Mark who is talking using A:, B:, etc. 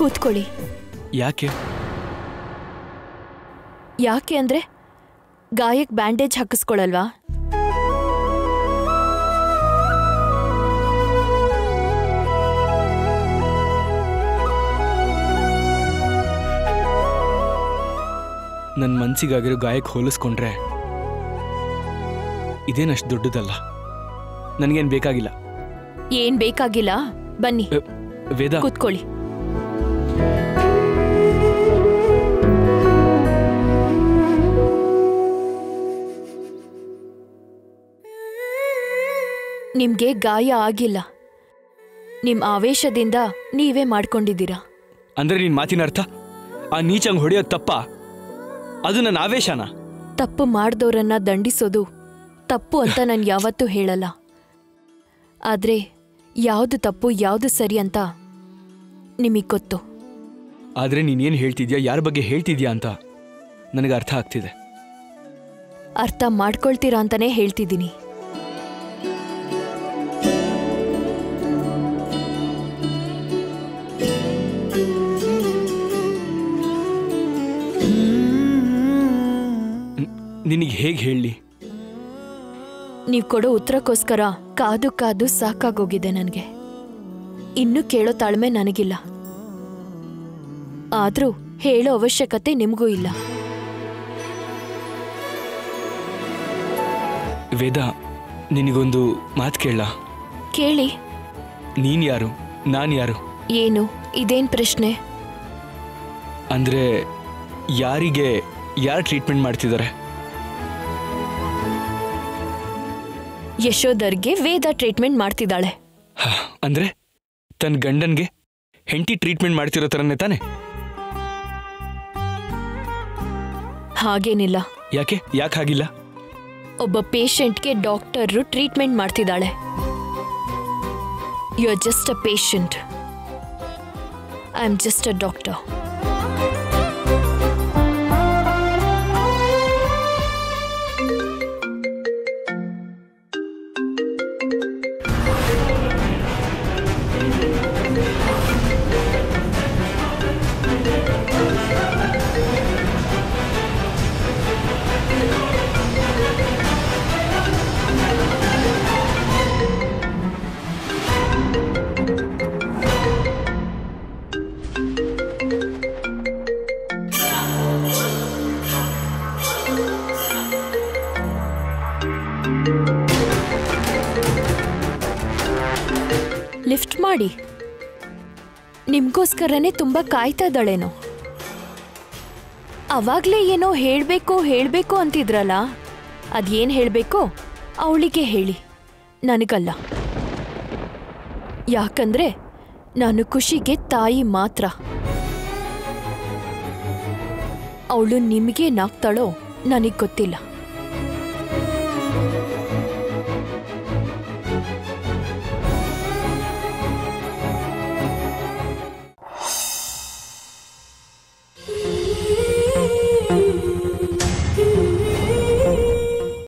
A: ಕೂತ್ಕೊಳ್ಳಿ
B: ಯಾಕೆ
A: ಯಾಕೆ ಅಂದ್ರೆ ಗಾಯಕ್ ಬ್ಯಾಂಡೇಜ್ ಹಾಕಿಸ್ಕೊಳಲ್ವಾ
B: ನನ್ನ ಮನ್ಸಿಗಾಗಿರೋ ಗಾಯಕ್ಕೆ ಹೋಲಿಸ್ಕೊಂಡ್ರೆ ಇದೇನಷ್ಟು ದೊಡ್ಡದಲ್ಲ ನನಗೇನು ಬೇಕಾಗಿಲ್ಲ
A: ಏನ್ ಬೇಕಾಗಿಲ್ಲ ಬನ್ನಿ
B: ಅ, ವೇದ
A: ಕೂತ್ಕೊಳ್ಳಿ ನಿಮ್ಗೆ ಗಾಯ ಆಗಿಲ್ಲ ನಿಮ್ ಆವೇಶದಿಂದ ನೀವೇ ಮಾಡ್ಕೊಂಡಿದ್ದೀರಾ
B: ಅಂದ್ರೆ ನಿನ್ ಮಾತಿನ ಅರ್ಥ ಆ ನೀಚಂಗ್ ಹೊಡೆಯೋದು ತಪ್ಪ ಅದು ನನ್ನ ಆವೇಶನ
A: ತಪ್ಪು ಮಾಡ್ದವ್ರನ್ನ ದಂಡಿಸೋದು ತಪ್ಪು ಅಂತ ನಾನು ಯಾವತ್ತೂ ಹೇಳಲ್ಲ ಆದ್ರೆ ಯಾವುದು ತಪ್ಪು ಯಾವುದು ಸರಿ ಅಂತ ನಿಮಗೆ ಗೊತ್ತು
B: ಆದ್ರೆ ನೀನೇನು ಹೇಳ್ತಿದ್ಯಾ ಯಾರ ಬಗ್ಗೆ ಹೇಳ್ತಿದ್ಯಾ ಅಂತ ನನಗೆ ಅರ್ಥ ಆಗ್ತಿದೆ
A: ಅರ್ಥ ಮಾಡ್ಕೊಳ್ತೀರಾ ಅಂತಾನೆ ಹೇಳ್ತಿದ್ದೀನಿ
B: ನಿನಗೆ ಹೇಗೆ ಹೇಳಲಿ
A: ನೀವು ಕೊಡೋ ಉತ್ತರಕ್ಕೋಸ್ಕರ ಕಾದು ಕಾದು ಸಾಕಾಗೋಗಿದೆ ನನಗೆ ಇನ್ನು ಕೇಳೋ ತಾಳ್ಮೆ ನನಗಿಲ್ಲ ಆದ್ರೂ ಹೇಳೋ ಅವಶ್ಯಕತೆ ನಿಮಗೂ ಇಲ್ಲ
B: ವೇದ ನಿನಗೊಂದು ಮಾತು ಕೇಳ
A: ಕೇಳಿ
B: ನೀನ್ ಯಾರು ನಾನು ಯಾರು
A: ಏನು ಇದೇನ್ ಪ್ರಶ್ನೆ
B: ಅಂದ್ರೆ ಯಾರಿಗೆ ಯಾರು ಟ್ರೀಟ್ಮೆಂಟ್ ಮಾಡ್ತಿದ್ದಾರೆ
A: ಯಶೋಧರ್ಗೆ ವೇದ ಟ್ರೀಟ್ಮೆಂಟ್ ಮಾಡ್ತಿದ್ದಾಳೆ
B: ಹ, ಅಂದ್ರೆ ತನ್ನ ಗಂಡನ್ಗೆ ಹೆಂಡತಿ ಟ್ರೀಟ್ಮೆಂಟ್ ಮಾಡ್ತಿರೋ ಥರನೇ ತಾನೆ
A: ಹಾಗೇನಿಲ್ಲ
B: ಯಾಕೆ ಯಾಕೆ ಹಾಗಿಲ್ಲ
A: ಒಬ್ಬ ಪೇಷಂಟ್ಗೆ ಡಾಕ್ಟರ್ ಟ್ರೀಟ್ಮೆಂಟ್ ಮಾಡ್ತಿದ್ದಾಳೆ you are just a patient I am just a doctor lift ಮಾಡಿ ನಿಮ್ಗೋಸ್ಕರನೇ ತುಂಬಾ ಕಾಯ್ತಾ ಇದ್ದಾಳೇನೋ ಅವಾಗ್ಲೇ ಏನೋ ಹೇಳ್ಬೇಕು ಹೇಳ್ಬೇಕು ಅಂತಿದ್ರಲ್ಲ ಅದೇನ್ ಹೇಳ್ಬೇಕೋ ಅವಳಿಗೆ ಹೇಳಿ ನನಗಲ್ಲ ಯಾಕಂದ್ರೆ ನಾನು ಖುಷಿಗೆ ತಾಯಿ ಮಾತ್ರ ಅವಳು ನಿಮಗೆ ನಾಗ್ತಾಳೋ ನನಗ್ ಗೊತ್ತಿಲ್ಲ